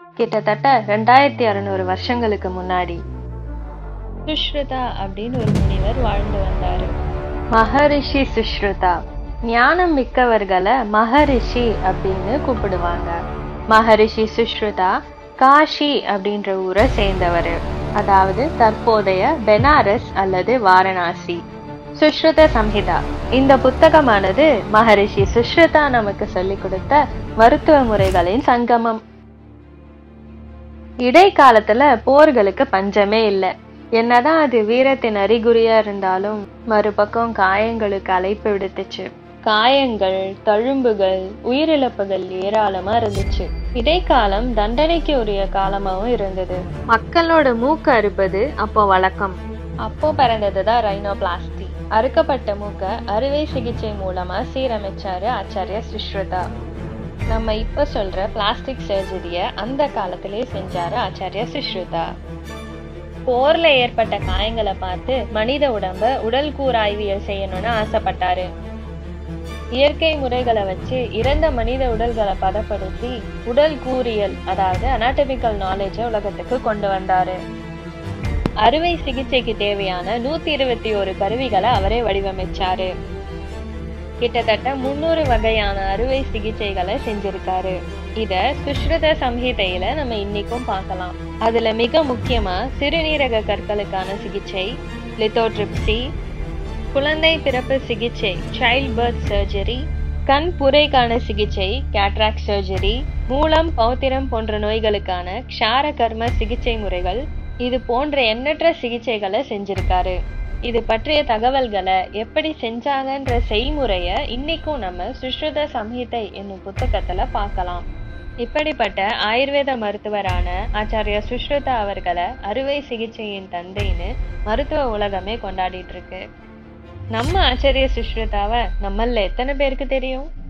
கிட்டத்தட்ட ரெண்டாயிரத்தி அறுநூறு வருஷங்களுக்கு முன்னாடி சுஷ்ருதா அப்படின்னு ஒரு முனிவர் வாழ்ந்து வந்தாரு மகரிஷி சுஷ்ருதா ஞானம் மிக்கவர்களை மகரிஷி அப்படின்னு கூப்பிடுவாங்க மகரிஷி சுஷ்ருதா காஷி அப்படின்ற ஊரை சேர்ந்தவர் அதாவது தற்போதைய பெனாரஸ் அல்லது வாரணாசி சுஷ்ருத சம்ஹிதா இந்த புத்தகமானது மகரிஷி சுஷ்ருதா நமக்கு சொல்லிக் கொடுத்த மருத்துவ முறைகளின் சங்கமம் இடைக்காலத்துல போர்களுக்கு பஞ்சமே இல்லை என்னதான் அது வீரத்தின் அறிகுறியா இருந்தாலும் மறுபக்கம் காயங்களுக்கு அழைப்பு விடுத்துச்சு காயங்கள் தழும்புகள் உயிரிழப்புகள் ஏராளமா இருந்துச்சு இடைக்காலம் தண்டனைக்கு உரிய காலமாவும் இருந்தது மக்களோட மூக்கு அறுப்பது அப்போ வழக்கம் அப்போ பிறந்ததுதான் ரைனோபிளாஸ்டி அறுக்கப்பட்ட மூக்க அறுவை சிகிச்சை மூலமா சீரமைச்சாரு ஆச்சாரிய சுஷ்ருதா நம்ம இப்ப சொல்ற பிளாஸ்டிக் சர்ஜரிய அந்த காலத்திலே செஞ்சாரு ஆச்சாரிய சுஷ்ருதா போர்ல ஏற்பட்ட காயங்களை பார்த்து மனித உடம்ப உடல் கூராய்வியல் செய்யணும்னு ஆசைப்பட்டாரு இயற்கை முறைகளை வச்சு இறந்த மனித உடல்களை பதப்படுத்தி உடல் கூறியல் அதாவது அனாட்டமிக்கல் நாலேஜ உலகத்துக்கு கொண்டு வந்தாரு அறுவை சிகிச்சைக்கு தேவையான நூத்தி இருபத்தி ஒரு கருவிகளை அவரே வடிவமைச்சாரு கிட்டத்தட்ட முன்னூறு வகையான அறுவை சிகிச்சைகளை செஞ்சிருக்காரு இத சுஷ்ருத சம்ஹிதையில நம்ம இன்னைக்கும் பார்க்கலாம் அதுல மிக முக்கியமா சிறுநீரக கற்களுக்கான சிகிச்சை லித்தோட்ரிப்சி குழந்தை பிறப்பு சிகிச்சை சைல்ட் பர்த் சர்ஜரி கண் புரைக்கான சிகிச்சை கேட்ராக் சர்ஜரி மூலம் பௌத்திரம் போன்ற நோய்களுக்கான க்ஷார கர்ம சிகிச்சை முறைகள் இது போன்ற எண்ணற்ற சிகிச்சைகளை செஞ்சிருக்காரு இது பற்றிய தகவல்களை எப்படி செஞ்சாங்கன்ற செய்முறைய இன்னைக்கும் நம்ம சுஷ்ருத சம்ஹிதை என்னும் புத்தகத்துல பார்க்கலாம் இப்படிப்பட்ட ஆயுர்வேத மருத்துவரான ஆச்சாரிய சுஷ்ருதா அவர்களை அறுவை சிகிச்சையின் தந்தைன்னு மருத்துவ உலகமே கொண்டாடிட்டு இருக்கு நம்ம ஆச்சாரிய சுஷ்ருதாவை நம்மள எத்தனை பேருக்கு தெரியும்